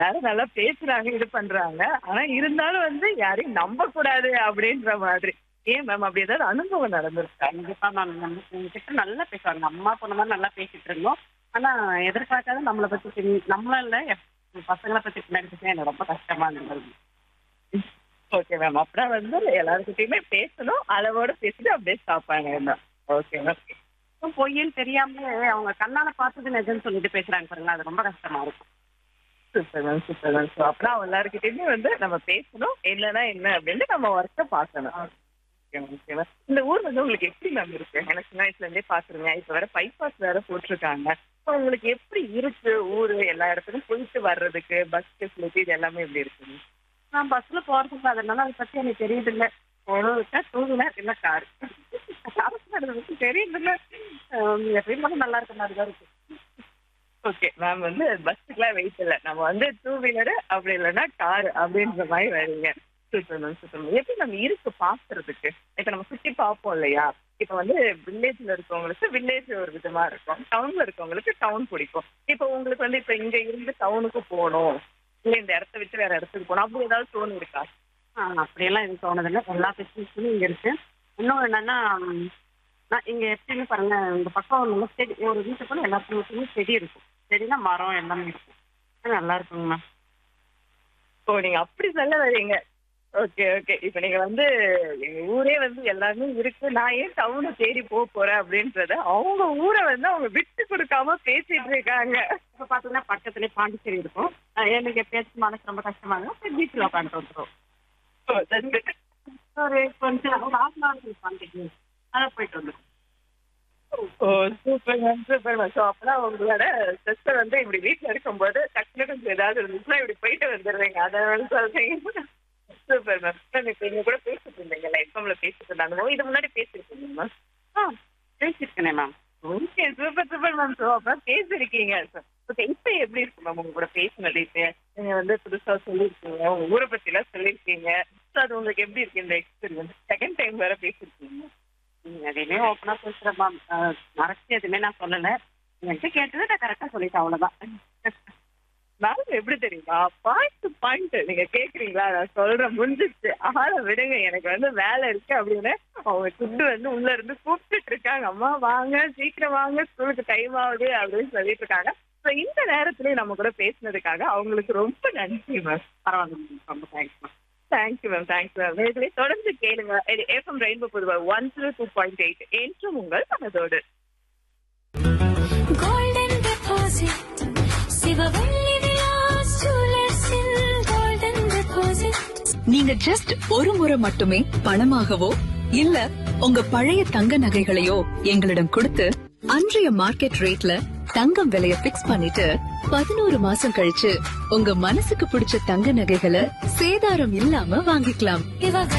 எல்லாரும் நல்லா பேசுறாங்க இது பண்றாங்க ஆனா இருந்தாலும் வந்து யாரையும் நம்ப கூடாது அப்படின்ற மாதிரி ஏன் மேம் அப்படி ஏதாவது அனுபவம் நடந்திருக்கா கண்டிப்பா மேம் நம்ம உங்ககிட்ட நல்லா பேசுவாங்க அம்மா பொண்ணு மாதிரி நல்லா பேசிட்டு இருந்தோம் ஆனா எதிர்பார்க்காத நம்மளை பத்தி பின்- நம்மள இல்ல என் பசங்களை பத்தி பின்னாடி பேச எனக்கு ரொம்ப கஷ்டமா இருந்தது ஓகே மேம் அப்புறம் வந்து எல்லாருக்கிட்டையுமே பேசணும் அளவோட பேசிட்டு அப்படியே ஸ்டாப் ஆகிடும் ஓகே மேம் இப்போ பொய்ன்னு தெரியாம அவங்க கண்ணால பார்த்தது நிஜம்னு சொல்லிட்டு பேசுறாங்க பாருங்க அது ரொம்ப கஷ்டமா இருக்கும் super ma'am super ma'am so அப்புறம் எல்லாருக்கிட்டையுமே வந்து நம்ம பேசணும் இல்லைன்னா என்ன அப்படின்னு நம்ம ஒர்க்கை பார்க்கணும் ஓகே மேம் ஓகே மேம் இந்த ஊர் வந்து உங்களுக்கு எப்படி மேம் இருக்கு எனக்கு சின்ன வயசுல இருந்தே பாத்துருங்க இப்ப வேற பைபாஸ் வேற போட்டிருக்காங்க ஸோ உங்களுக்கு எப்படி இருக்கு ஊரு எல்லா இடத்துக்கும் போயிட்டு வர்றதுக்கு பஸ் ஃபெசிலிட்டி இது எல்லாமே எப்படி இருக்குங்க நான் பஸ்ல போறதுக்கு அதனால அதை பத்தி எனக்கு தெரியுது இல்ல போனதுக்கா டூ வீலர் இல்ல கார் அரசு அதை பத்தி தெரியுது இல்ல எப்பயும் நல்லா இருக்க மாதிரி தான் இருக்கு ஓகே மேம் வந்து பஸ்ஸுக்குலாம் வெயிட் இல்லை நம்ம வந்து டூ வீலரு அப்படி இல்லைன்னா கார் அப்படின்ற மாதிரி வரீங்க சூப்பர் மேம் சூப்பர் மேம் எப்படி நம்ம இருக்கு பாக்குறதுக்கு இப்ப நம்ம சுத்தி பார்ப்போம் இல்லையா இப்ப வந்து வில்லேஜ்ல இருக்கவங்களுக்கு வில்லேஜ் ஒரு விதமா இருக்கும் டவுன்ல இருக்கவங்களுக்கு டவுன் பிடிக்கும் இப்ப உங்களுக்கு வந்து இப்ப இங்க இருந்து டவுனுக்கு போகணும் இல்ல இந்த இடத்த விட்டு வேற இடத்துக்கு போகணும் அப்படி ஏதாவது தோணு இருக்கா ஆ, அப்படியெல்லாம் எனக்கு தோணுதில்ல எல்லா ஃபெசிலிட்டிஸும் இங்க இருக்கு இன்னொன்று என்னன்னா ம், நான் இங்க எப்பயுமே பாருங்க இந்த பக்கம் நல்லா செடி ஒரு வீட்டுக்குள்ள எல்லா வீட்டுக்குமே செடி இருக்கும் செடினா மரம் எல்லாமே இருக்கும் அது நல்லா இருக்குங்க மேம் ஓ நீங்க அப்படி சொல்ல வரீங்க ஓகே ஓகே இப்ப நீங்க வந்து எங்க ஊரே வந்து எல்லாமே இருக்கு நான் ஏன் டவுனை தேடி போக போறேன் அப்படின்றத அவங்க ஊரை வந்து அவங்க விட்டு கொடுக்காம பேசிட்டு இருக்காங்க இப்போ பார்த்தீங்கன்னா பக்கத்துலேயே பாண்டிச்சேரி இருக்கும் ஆ, எனக்கு எப்பயாச்சும் மனசு ரொம்ப கஷ்டமா இருக்கும் பீச்சில் உட்காந்துட்டு வந்துடும் ஓ, that's it. ஒரு கொஞ்சம் ஒரு ஆஃப் அன் ஹவர் பாண்டிச்சேரி அதான் போயிட்டு வந்துடும் oh super ma'am super ma'am so அப்பதான் உங்களோட சிஸ்டர் வந்து இப்படி வீட்டுல இருக்கும்போது டக்குனு கொஞ்சம் ஏதாவது இருந்துச்சுன்னா இப்படி போயிட்டு வந்துடுறீங்க அதை வந்து சொல்றீங்க சூப்பர் மேம் மேம் இப்போ இங்க கூட பேசிட்டு இருந்தீங்கல்ல எஃப்எம்ல பேசிட்டு இருந்தாங்க இது முன்னாடி பேசிருக்கீங்க மேம் ஆ பேசியிருக்கேனே ma'am okay super super ma'am so அப்புறம் பேசிருக்கீங்க ஓகே இப்போ எப்படி இருக்கு மேம் உங்க கூட பேசினது இப்போ நீங்க வந்து புதுசா சொல்லியிருக்கீங்க உங்க ஊரை பத்தி எல்லாம் சொல்லியிருக்கீங்க ஸோ அது உங்களுக்கு எப்படி இருக்கு இந்த எக்ஸ்பீரியன்ஸ் செகண்ட் டைம் வேற பேசிருக்கீங்க நீங்க எதையுமே ஓப்பனா பேசுறேன் மேம் மறைச்சு எதுவுமே நான் சொல்லல என்கிட்ட கேட்டதை நான் கரெக்டா சொல்லிட்டேன் அவ்வளவுதான் மேம் எப்படி தெரியுமா பாயிண்ட் பாயிண்ட் நீங்க கேக்குறீங்களா நான் சொல்றேன் முடிஞ்சிச்சு ஆள விடுங்க எனக்கு வந்து வேலை இருக்கு அப்படின்னு அவங்க ஃபுட்டு வந்து உள்ள இருந்து கூப்பிட்டுட்டு இருக்காங்க அம்மா வாங்க சீக்கிரம் வாங்க ஸ்கூலுக்கு டைம் ஆகுது அப்படின்னு சொல்லிட்டு இருக்காங்க ஸோ இந்த நேரத்துலயும் நம்ம கூட பேசினதுக்காக அவங்களுக்கு ரொம்ப நன்றி மேம் பரவாயில்ல மேம் ரொம்ப thanks ma'am thank you ma'am thank you ma'am இதுல தொடர்ந்து கேளுங்க இது FM Rainbow Puduvai one zero two point eight என்றும் உங்கள் மனதோடு golden deposit சிவவள்ளி விலாஸ் ஜுவல்லர்ஸில் golden deposit நீங்க ஜஸ்ட் ஒரு முறை மட்டுமே பணமாகவோ இல்ல உங்க பழைய தங்க நகைகளையோ எங்களிடம் கொடுத்து அன்றைய மார்க்கெட் ரேட்ல தங்கம் விலைய பிக்ஸ் பண்ணிட்டு பதினோரு மாசம் கழிச்சு உங்க மனசுக்கு பிடிச்ச தங்க நகைகளை சேதாரம் இல்லாம வாங்கிக்கலாம் இவக